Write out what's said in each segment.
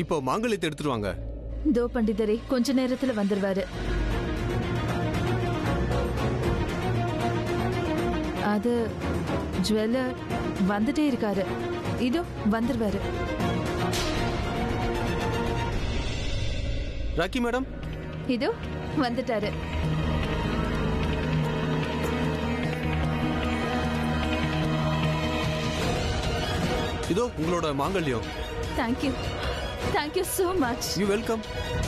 இப்போ மாங்கல்யத்தை எடுத்துட்டு வாங்க தோ பண்டிதரே கொஞ்ச நேரத்துல வந்துருவாரு அது ஜுவல்லர் வந்துட்டே இருக்காரு இதோ வந்துருவாரு ராக்கி மேடம் இதோ வந்துட்டாரு இதோ உங்களோட மாங்கல்யம் thank you thank you so much you welcome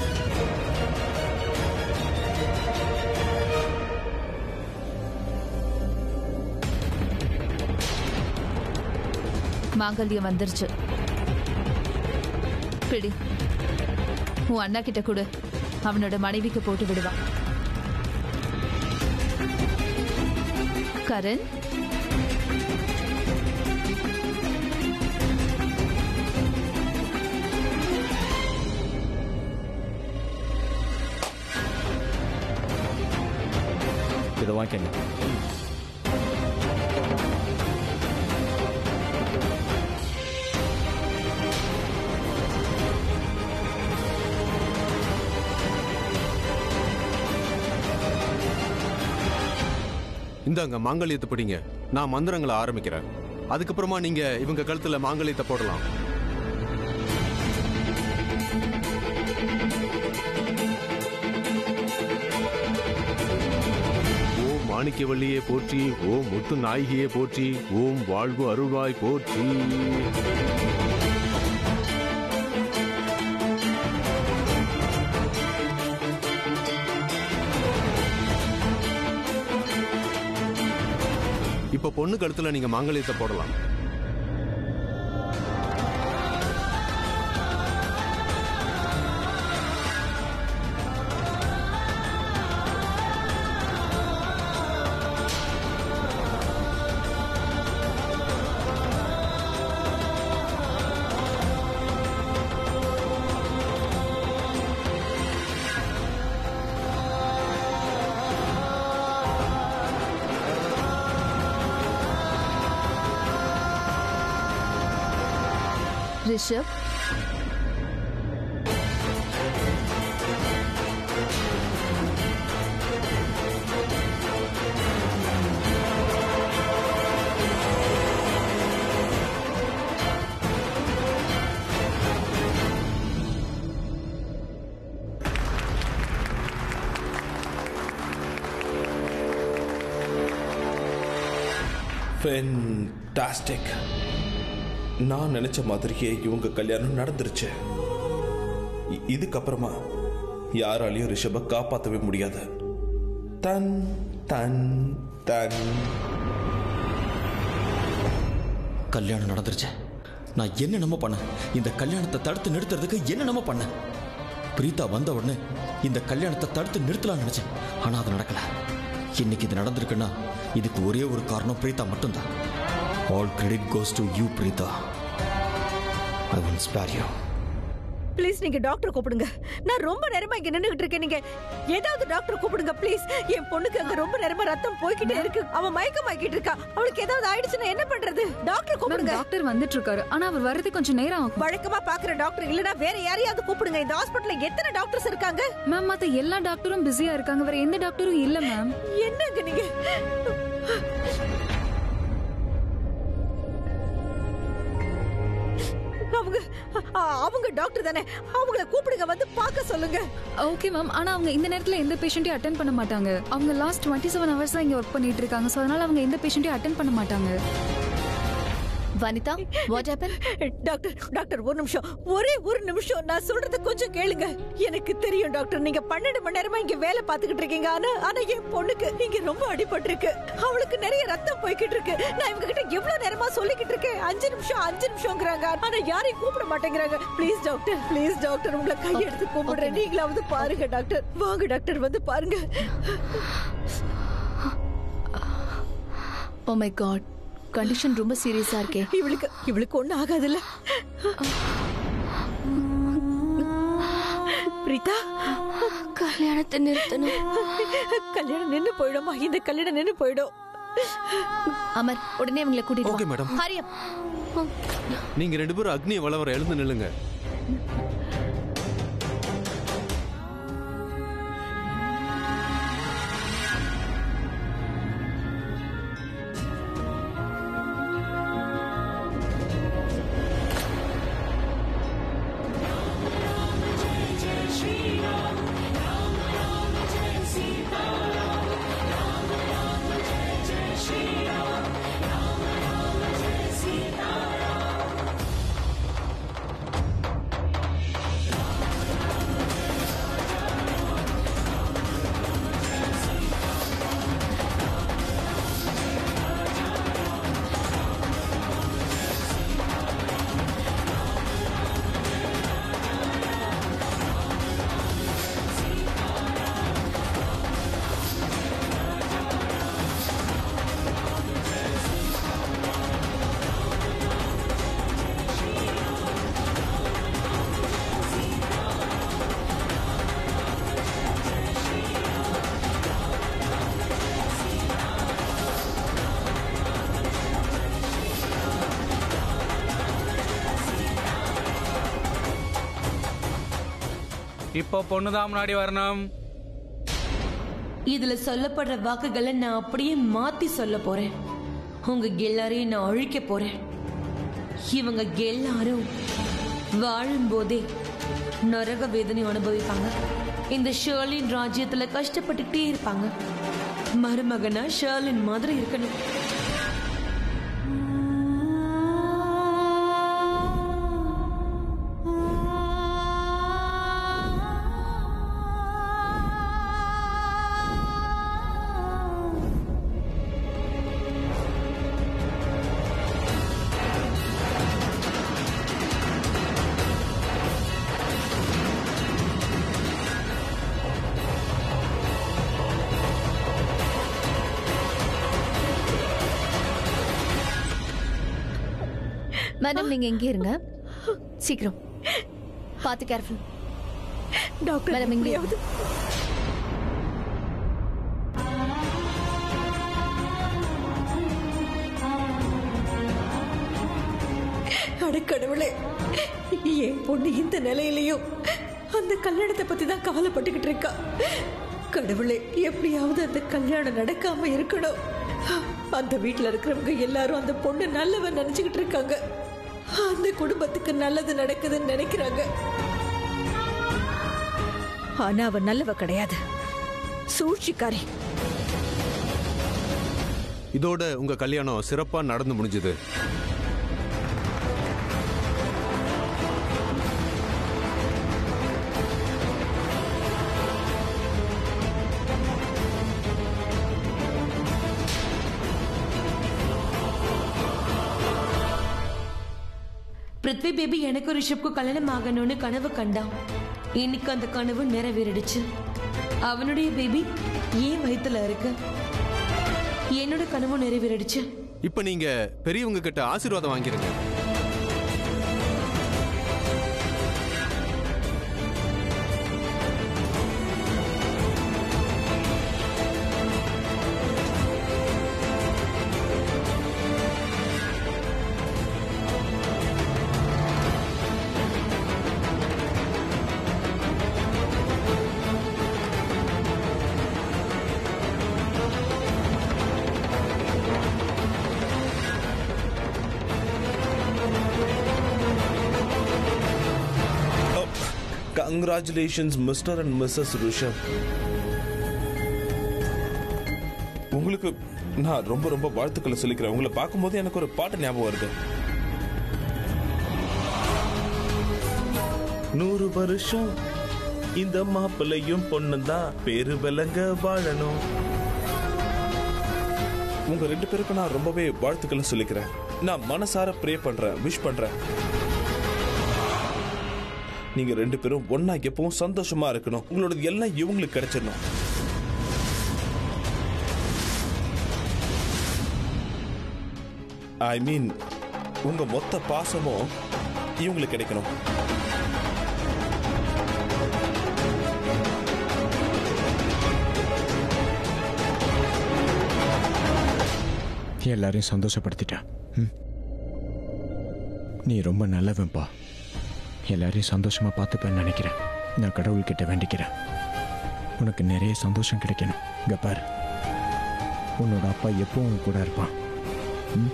மாங்கல்யம் வந்துருச்சு பிடி உன் அண்ணா கிட்ட கொடு அவனோட மனைவிக்கு போட்டு விடுவான் கரண் இதை வாங்கிக்கங்க இந்தாங்க மாங்கல்யத்தை பிடிங்க நான் மந்திரங்களை ஆரம்பிக்கிறேன் அதுக்கப்புறமா நீங்க இவங்க கழுத்துல மாங்கல்யத்தை போடலாம் ஓம் மாணிக்கவல்லியே போற்றி ஓம் முத்து நாயகியே போற்றி ஓம் வாழ்வு அருள்வாய் போற்றி இப்ப பொண்ணு கழுத்துல நீங்க மாங்கல்யத்தை போடலாம் ரிஷப் ஃபென்டாஸ்டிக் நான் நினைச்ச மாதிரியே இவங்க கல்யாணம் நடந்துருச்சு இ- இதுக்கப்புறமா யாராலையும் ரிஷப காப்பாற்றவே முடியாது தன் தன் தன் கல்யாணம் நடந்துருச்சு நான் என்ன நம்ம பண்ணேன் இந்த கல்யாணத்தை தடுத்து நிறுத்துறதுக்கு என்ன நம்ம பண்ணேன் பிரீதா வந்த உடனே இந்த கல்யாணத்தை தடுத்து நிறுத்தலாம் நினைச்சேன் ஆனா அது நடக்கல இன்னைக்கு இது நடந்திருக்குன்னா இதுக்கு ஒரே ஒரு காரணம் பிரீதா மட்டும்தான் all credit goes to you Preetha I won't spare you please நீங்க டாக்டர் கூப்பிடுங்க நான் ரொம்ப நேரமா இங்க நின்னுகிட்டு இருக்கேன் நீங்க ஏதாவது டாக்டர் கூப்பிடுங்க ப்ளீஸ் என் பொண்ணுக்கு அங்க ரொம்ப நேரமா ரத்தம் போய்கிட்டே இருக்கு அவ மயக்கம் ஆக்கிட்டு இருக்கா அவளுக்கு ஏதாவது ஆயிடுச்சுன்னா என்ன பண்றது டாக்டர் மேம் கூப்பிடுங்க டாக்டர் வந்துட்டு இருக்காரு ஆனா அவர் வர்றது கொஞ்சம் நேரம் ஆகும் வழக்கமா பாக்குற டாக்டர் இல்லனா வேற யாரையாவது கூப்பிடுங்க இந்த ஹாஸ்பிடல்ல எத்தனை டாக்டர்ஸ் இருக்காங்க மேம் மத்த எல்லா டாக்டரும் பிஸியா இருக்காங்க வேற எந்த டாக்டரும் இல்ல மேம் என்னங்க நீங்க அவங்க அ- அவங்க டாக்டர் தானே அவங்கள கூப்பிடுங்க வந்து பார்க்க சொல்லுங்க ஓகே மேம் ஆனா அவங்க இந்த நேரத்துல எந்த பேஷண்ட்டையும் அட்டன் பண்ண மாட்டாங்க அவங்க லாஸ்ட் டுவெண்ட்டி செவன் ஹவர்ஸ் தான் இங்க ஒர்க் பண்ணிட்டு இருக்காங்க சோ அதனால அவங்க எந்த பேஷண்ட்டையும் அட்டன் பண்ண மாட்டாங்க Vanitha what happen doctor doctor ஒரு நிமிஷம் ஒரே ஒரு நிமிஷம் நான் சொல்றது கொஞ்சம் கேளுங்க எனக்கு தெரியும் டாக்டர் நீங்க பன்னெண்டு மணி நேரமா இங்க வேலை பார்த்துக்கிட்டு இருக்கீங்க ஆனா ஆனா என் பொண்ணுக்கு இங்க ரொம்ப அடிபட்டு இருக்கு அவளுக்கு நிறைய ரத்தம் போய்கிட்டு இருக்கு நான் இவங்க கிட்ட எவ்வளவு நேரமா சொல்லிக்கிட்டு இருக்கேன் அஞ்சு நிமிஷம் அஞ்சு நிமிஷம்ங்கிறாங்க ஆனா யாரையும் கூப்பிட மாட்டேங்கிறாங்க ப்ளீஸ் டாக்டர் ப்ளீஸ் டாக்டர் உங்களை கையெடுத்து கூப்பிடுறேன் நீங்களாவது பாருங்க டாக்டர் வாங்க டாக்டர் வந்து பாருங்க ஓ மை காட் கண்டிஷன் ரொம்ப சீரியஸா இருக்கே இவளுக்கு இவளுக்கு ஒண்ணும் ஆகாதுல்ல பிரீதா கல்யாணத்தை நிறுத்தணும் கல்யாணம் நின்னு போயிடுமா இந்த கல்யாணம் நின்னு போயிடும் அமர் உடனே அவங்கள கூட்டிட்டு Okay, madam. ஹரி அப் நீங்க ரெண்டு பேரும் அக்னி வளவர எழுந்து நில்லுங்க இப்போ பொண்ணு தான் முன்னாடி வரணும் இதுல சொல்லப்படுற வாக்குகளை நான் அப்படியே மாத்தி சொல்ல போறேன் உங்க எல்லாரையும் நான் அழிக்க போறேன் இவங்க எல்லாரும் வாழும்போதே நரக வேதனை அனுபவிப்பாங்க இந்த ஷேர்லின் ராஜ்யத்துல கஷ்டப்பட்டுக்கிட்டே இருப்பாங்க மருமகனா ஷேர்லின் மாதிரி இருக்கணும் மேடம் நீங்க எங்கே இருங்க சீக்கிரம் பார்த்து கேர்ஃபுல் டாக்டர் மேடம், இங்கே. எப்படியாவது அடக்கடவுளே என் பொண்ணு இந்த நிலையிலையும் அந்த கல்யாணத்தை பத்தி தான் கவலைப்பட்டுக்கிட்டு இருக்கா கடவுளே எப்படியாவது அந்த கல்யாணம் நடக்காம இருக்கணும் அந்த வீட்ல இருக்கிறவங்க எல்லாரும் அந்த பொண்ணு நல்லவன் நினைச்சுக்கிட்டு இருக்காங்க அந்த குடும்பத்துக்கு நல்லது நடக்குதுன்னு நினைக்கிறாங்க ஆனா அவ நல்லவ கிடையாது சூழ்ச்சிக்காரி இதோட உங்க கல்யாணம் சிறப்பா நடந்து முடிஞ்சது பிருத்வி பேபி எனக்கு ரிஷப்க்கு கல்யாணம் ஆகணும்னு கனவு கண்டான் இன்னைக்கு அந்த கனவு நிறைவேறிடுச்சு அவனுடைய பேபி ஏன் வயித்துல இருக்கு என்னோட கனவும் நிறைவேறிடுச்சு இப்ப நீங்க பெரியவங்க கிட்ட ஆசீர்வாதம் வாங்கிருங்க congratulations Mr and Mrs Rishabh உங்களுக்கு நான் ரொம்ப ரொம்ப வாழ்த்துக்களை சொல்லிக்கிறேன் உங்களை பார்க்கும்போது எனக்கு ஒரு பாட்டு ஞாபகம் வருது நூறு வருஷம் இந்த மாப்பிள்ளையும் பொண்ணும் தான் பேரு விலங்க வாழணும் உங்க ரெண்டு பேருக்கும் நான் ரொம்பவே வாழ்த்துக்களை சொல்லிக்கிறேன் நான் மனசார ப்ரே பண்றேன் விஷ் பண்றேன் நீங்க ரெண்டு பேரும் ஒன்னா எப்பவும் சந்தோஷமா இருக்கணும் உங்களோட எல்லாம் இவங்களுக்கு கிடைச்சிடணும் ஐ மீன் உங்க மொத்த பாசமும் இவங்களுக்கு கிடைக்கணும் எல்லாரையும் சந்தோஷப்படுத்திட்டேன் ம். நீ ரொம்ப நல்லவன்பா எல்லாரையும் சந்தோஷமா பார்த்துப்பேன்னு நினைக்கிறேன் நான் கடவுள்கிட்ட வேண்டிக்கிறேன் உனக்கு நிறைய சந்தோஷம் கிடைக்கணும் இங்க பாரு உன்னோட அப்பா எப்பவும் உன் கூட இருப்பான் ம்?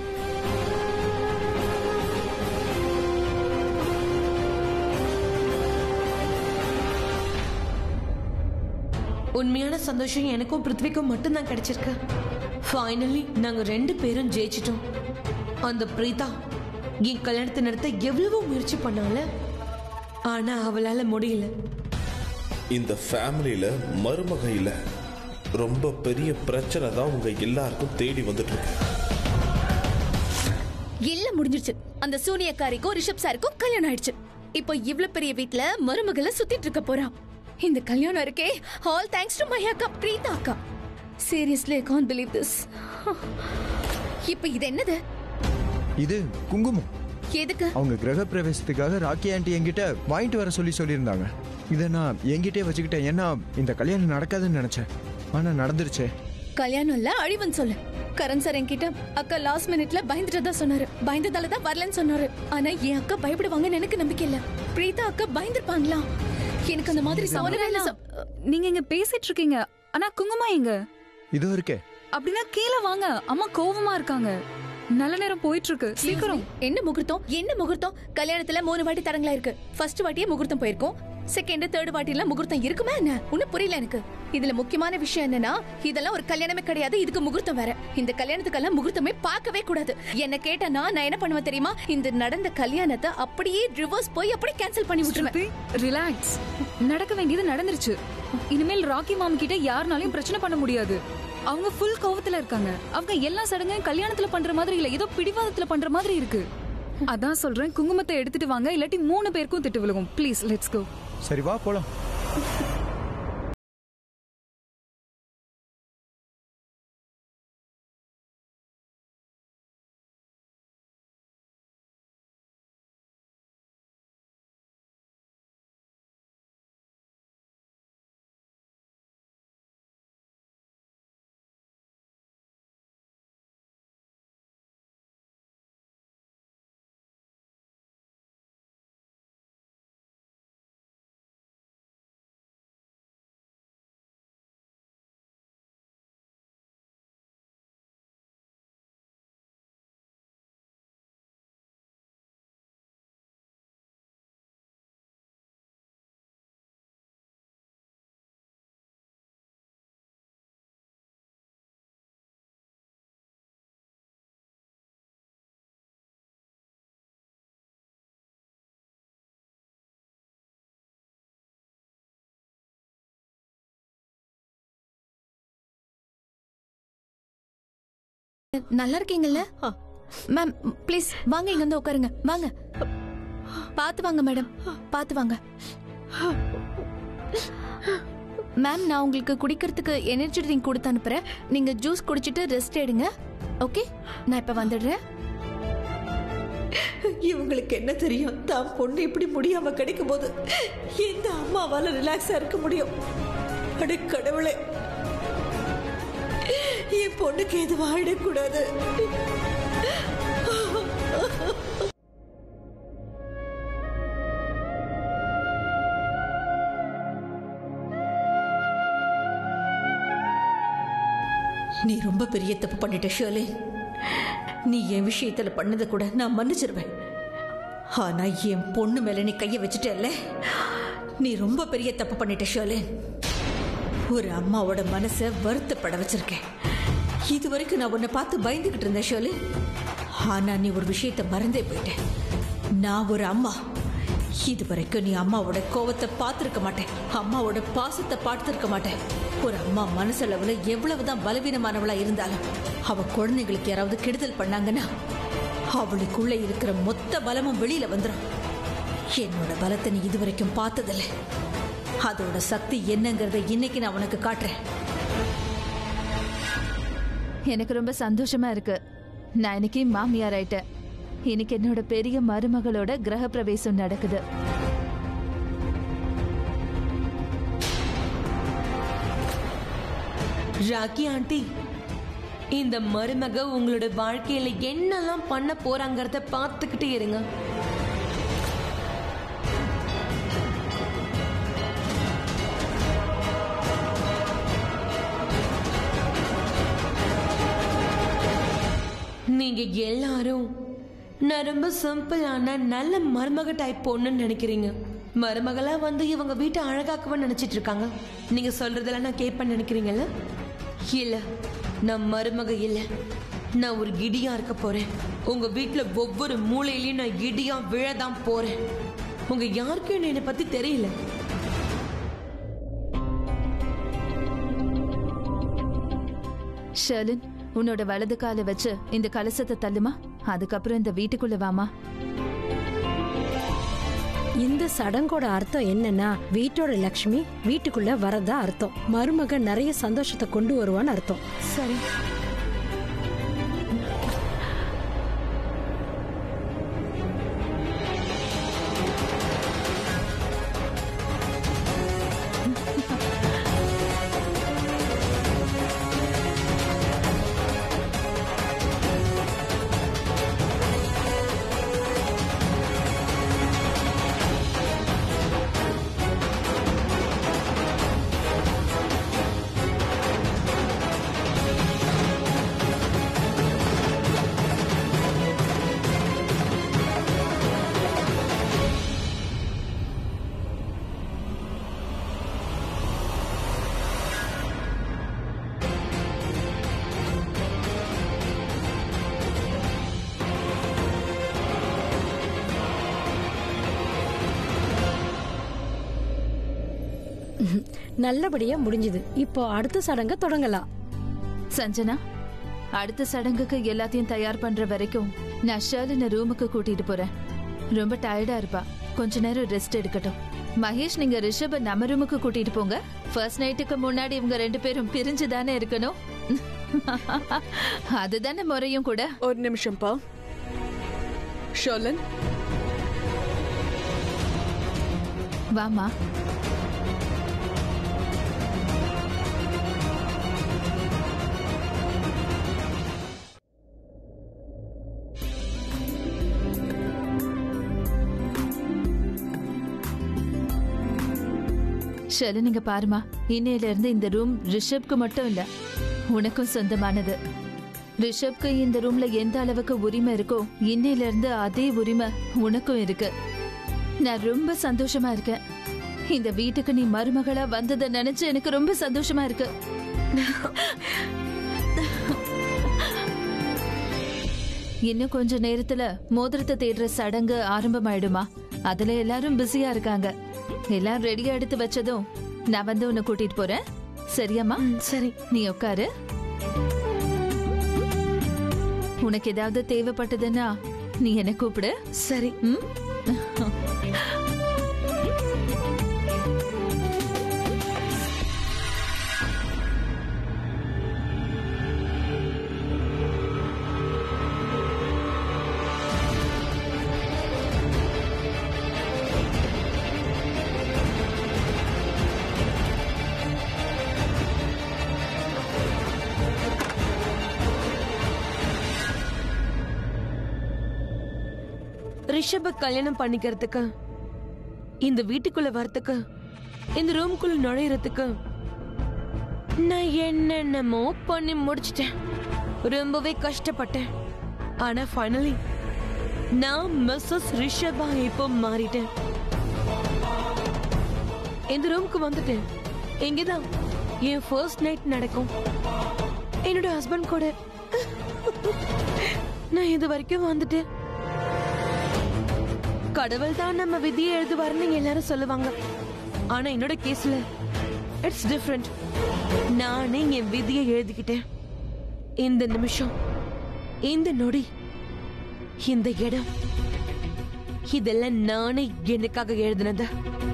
உண்மையான சந்தோஷம் எனக்கும் பிருத்விக்கும் மட்டும்தான் கிடைச்சிருக்கு ஃபைனலி நாங்க ரெண்டு பேரும் ஜெயிச்சிட்டோம் அந்த பிரீதா என் கல்யாணத்தை நடத்த எவ்வளவோ முயற்சி பண்ணால ஆனா அவளால முடியல இந்த ஃபேமிலியில மருமக இல்ல ரொம்ப பெரிய பிரச்சனை தான் உங்க எல்லாருக்கும் தேடி வந்துட்டு இருக்கு எல்லாம் முடிஞ்சிருச்சு அந்த சூனியக்காரிக்கும் ரிஷப் சாருக்கும் கல்யாணம் ஆயிடுச்சு இப்போ இவ்ளோ பெரிய வீட்ல மருமகளை சுத்திட்டு இருக்க போறான் இந்த கல்யாணம் இருக்கே ஆல் தேங்க்ஸ் டு மை அக்கா பிரீதா அக்கா seriously I can't believe this இப்போ இது என்னது இது குங்குமம் எதுக்கு அவங்க கிரக பிரவேசத்துக்காக ராக்கி ஆண்டி என்கிட்ட வாங்கிட்டு வர சொல்லி சொல்லியிருந்தாங்க இதை நான் என்கிட்டே வச்சுக்கிட்டேன் ஏன்னா இந்த கல்யாணம் நடக்காதுன்னு நினைச்சேன் ஆனா நடந்துருச்சே கல்யாணம் இல்ல அழிவுன்னு சொல்லு கரண் சார் என்கிட்ட அக்கா லாஸ்ட் மினிட்ல பயந்துட்டதா சொன்னாரு பயந்ததால தான் வரலன்னு சொன்னாரு ஆனா என் அக்கா பயப்படுவாங்கன்னு எனக்கு நம்பிக்கை இல்ல பிரீதா அக்கா பயந்துருப்பாங்களா எனக்கு அந்த மாதிரி சவுண்டே இல்ல ச- நீங்க இங்க பேசிட்டு இருக்கீங்க ஆனா குங்குமம் எங்க இதோ இருக்கே அப்படின்னா கீழே வாங்க அம்மா கோவமா இருக்காங்க நல்ல நேரம் போயிட்டு இருக்கு சீக்கிரம் என்ன முகூர்த்தம் என்ன முகூர்த்தம் கல்யாணத்துல மூணு வாட்டி தடங்களா இருக்கு ஃபர்ஸ்ட் வாட்டியே முகூர்த்தம் போயிருக்கும் செகண்ட் தேர்ட் வாட்டி எல்லாம் முகூர்த்தம் இருக்குமா என்ன ஒன்னும் புரியல எனக்கு இதுல முக்கியமான விஷயம் என்னன்னா இதெல்லாம் ஒரு கல்யாணமே கிடையாது இதுக்கு முகூர்த்தம் வேற இந்த கல்யாணத்துக்கெல்லாம் முகூர்த்தமே பார்க்கவே கூடாது என்ன கேட்டனா நான் என்ன பண்ணுவேன் தெரியுமா இந்த நடந்த கல்யாணத்தை அப்படியே ரிவர்ஸ் போய் அப்படியே கேன்சல் பண்ணி விட்டுருவேன் ரிலாக்ஸ் நடக்க வேண்டியது நடந்துருச்சு இனிமேல் ராக்கி மாம் கிட்ட யாருனாலையும் பிரச்சனை பண்ண முடியாது அவங்க ஃபுல் கோவத்துல இருக்காங்க அவங்க எல்லா சடங்கையும் கல்யாணத்துல பண்ற மாதிரி இல்ல ஏதோ பிடிவாதத்துல பண்ற மாதிரி இருக்கு அதான் சொல்றேன் குங்குமத்தை எடுத்துட்டு வாங்க இல்லாட்டி மூணு பேருக்கும் திட்டு விழுகும் ப்ளீஸ் லெட்ஸ் கோ சரி வா போலாம் நல்லா இருக்கீங்கல்ல மேம் ப்ளீஸ் வாங்க இங்க வந்து உட்காருங்க வாங்க பாத்து வாங்க மேடம் பாத்து வாங்க மேம் நான் உங்களுக்கு குடிக்கிறதுக்கு எனர்ஜி ட்ரிங்க் கொடுத்து அனுப்புறேன் நீங்க ஜூஸ் குடிச்சிட்டு ரெஸ்ட் எடுங்க ஓகே நான் இப்ப வந்துடுறேன் இவங்களுக்கு என்ன தெரியும் தான் பொண்ணு இப்படி முடியாம கிடைக்கும் போது எந்த அம்மாவால ரிலாக்ஸா இருக்க முடியும் அட கடவுளே என் பொண்ணுக்கு எதுவும் ஆயிடக்கூடாது நீ ரொம்ப பெரிய தப்பு பண்ணிட்ட ஷர்லே நீ என் விஷயத்துல பண்ணதை கூட நான் மன்னிச்சிருவேன் ஆனா என் பொண்ணு மேல நீ கைய வச்சுட்டல்ல நீ ரொம்ப பெரிய தப்பு பண்ணிட்ட ஷர்லே ஒரு அம்மாவோட மனசை வருத்தப்பட வச்சிருக்கேன் இது வரைக்கும் நான் உன்னை பார்த்து பயந்துகிட்டு இருந்தேன் ஷர்லே ஆனா நீ ஒரு விஷயத்தை மறந்தே போயிட்ட நான் ஒரு அம்மா இது வரைக்கும் நீ அம்மாவோட கோவத்தை பார்த்துருக்க மாட்டேன் அம்மாவோட பாசத்தை பார்த்துருக்க மாட்டேன் ஒரு அம்மா மனசளவுல எவ்வளவுதான் பலவீனமானவளா இருந்தாலும் அவ குழந்தைங்களுக்கு யாராவது கெடுதல் பண்ணாங்கன்னா அவளுக்குள்ள இருக்கிற மொத்த பலமும் வெளியில வந்துடும் என்னோட பலத்தை நீ இதுவரைக்கும் பார்த்ததில்ல அதோட சக்தி என்னங்கறத இன்னைக்கு நான் உனக்கு காட்டுறேன் எனக்கு ரொம்ப சந்தோஷமா இருக்கு நான் இன்னைக்கு மாமியார் ஆயிட்டேன் இன்னைக்கு என்னோட பெரிய மருமகளோட கிரக பிரவேசம் நடக்குது ராக்கி ஆண்டி இந்த மருமக உங்களோட வாழ்க்கையில என்னெல்லாம் பண்ண போறாங்கறத பார்த்துக்கிட்டே இருங்க நீங்க எல்லாரும் நான் ரொம்ப சிம்பிளான நல்ல மருமக டைப் பொண்ணுன்னு நினைக்கிறீங்க மருமகளா வந்து இவங்க வீட்டை அழகாக்குவன்னு நினைச்சிட்டு இருக்காங்க நீங்க சொல்றதெல்லாம் நான் கேட்பேன்னு நினைக்கிறீங்கல்ல இல்ல நான் மருமக இல்ல நான் ஒரு கிடியா இருக்க போறேன் உங்க வீட்ல ஒவ்வொரு மூலையிலயும் நான் கிடியா விழதான் போறேன் உங்க யாருக்கும் என்ன என்னை பத்தி தெரியல ஷர்லின் உன்னோட வலது காலை வச்சு இந்த கலசத்தை தள்ளுமா அதுக்கப்புறம் இந்த வீட்டுக்குள்ள வாமா இந்த சடங்கோட அர்த்தம் என்னன்னா வீட்டோட லக்ஷ்மி வீட்டுக்குள்ள வரதா அர்த்தம் மருமக நிறைய சந்தோஷத்தை கொண்டு வருவான்னு அர்த்தம் சரி நல்லபடியா முடிஞ்சது இப்போ அடுத்த சடங்க தொடங்கலாம் சஞ்சனா அடுத்த சடங்குக்கு எல்லாத்தையும் தயார் பண்ற வரைக்கும் நான் ஷர்லின ரூமுக்கு கூட்டிட்டு போறேன் ரொம்ப டயர்டா இருப்பா கொஞ்ச நேரம் ரெஸ்ட் எடுக்கட்டும் மகேஷ் நீங்க ரிஷப நம்ம ரூமுக்கு கூட்டிட்டு போங்க ஃபர்ஸ்ட் நைட்டுக்கு முன்னாடி இவங்க ரெண்டு பேரும் பிரிஞ்சு தானே இருக்கணும் அதுதானே முறையும் கூட ஒரு நிமிஷம்ப்பா ஷோலன் வாமா ஷெலு நீங்க பாருமா இன்னையில இருந்து இந்த ரூம் ரிஷப்க்கு மட்டும் இல்ல உனக்கும் சொந்தமானது ரிஷப்க்கு இந்த ரூம்ல எந்த அளவுக்கு உரிமை இருக்கோ இன்னையில இருந்து அதே உரிமை உனக்கும் இருக்கு நான் ரொம்ப சந்தோஷமா இருக்கேன் இந்த வீட்டுக்கு நீ மருமகளா வந்ததை நினைச்சு எனக்கு ரொம்ப சந்தோஷமா இருக்கு இன்னும் கொஞ்ச நேரத்துல மோதிரத்தை தேடுற சடங்கு ஆரம்பமாயிடுமா அதுல எல்லாரும் பிஸியா இருக்காங்க எல்லாம் ரெடியா எடுத்து வச்சதும் நான் வந்து உன்னை கூட்டிட்டு போறேன் சரியாம்மா சரி நீ உட்காரு உனக்கு ஏதாவது தேவைப்பட்டதுன்னா நீ என்ன கூப்பிடு சரி ம் ரிஷப கல்யாணம் பண்ணிக்கிறதுக்கு இந்த வீட்டுக்குள்ள வரதுக்கு இந்த ரூம்குள்ள நுழையறதுக்கு நான் என்னென்னமோ பண்ணி முடிச்சிட்டேன் ரொம்பவே கஷ்டப்பட்டேன் ஆனா ஃபைனலி நான் மிஸ்ஸஸ் ரிஷபா இப்போ மாறிட்டேன் இந்த ரூம்க்கு வந்துட்டேன் இங்கதான் என் ஃபர்ஸ்ட் நைட் நடக்கும் என்னோட ஹஸ்பண்ட் கூட நான் இது வரைக்கும் வந்துட்டேன் கடவுள் தான் நம்ம விதியை எழுதுவாருன்னு எல்லாரும் சொல்லுவாங்க ஆனா என்னோட கேஸ்ல இட்ஸ் டிஃப்ரெண்ட் நானே என் விதியை எழுதிக்கிட்டேன் இந்த நிமிஷம் இந்த நொடி இந்த இடம் இதெல்லாம் நானே எனக்காக எழுதினது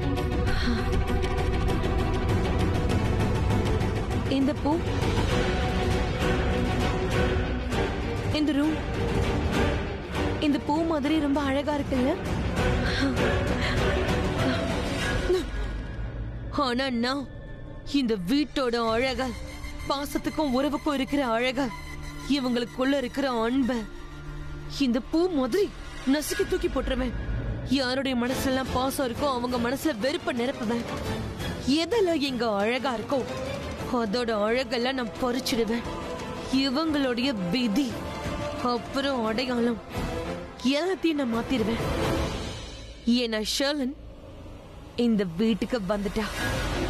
இந்த பூ இந்த ரூம் இந்த பூ மாதிரி ரொம்ப அழகா இருக்குல்ல ஆனா நான் இந்த வீட்டோட அழக பாசத்துக்கும் உறவுக்கும் இருக்கிற அழக இவங்களுக்குள்ள இருக்கிற அன்ப இந்த பூ மாதிரி நசுக்கி தூக்கி போட்டுருவேன் யாருடைய மனசுலாம் பாசம் இருக்கோ அவங்க மனசுல வெறுப்ப நிரப்புவேன் எதெல்லாம் இங்க அழகா இருக்கோ அதோட அழகெல்லாம் நான் பறிச்சிடுவேன் இவங்களுடைய விதி அப்புறம் அடையாளம் எல்லாத்தையும் நான் மாத்திடுவேன் ஏன்னா ஷர்லன் இந்த வீட்டுக்கு வந்துட்டா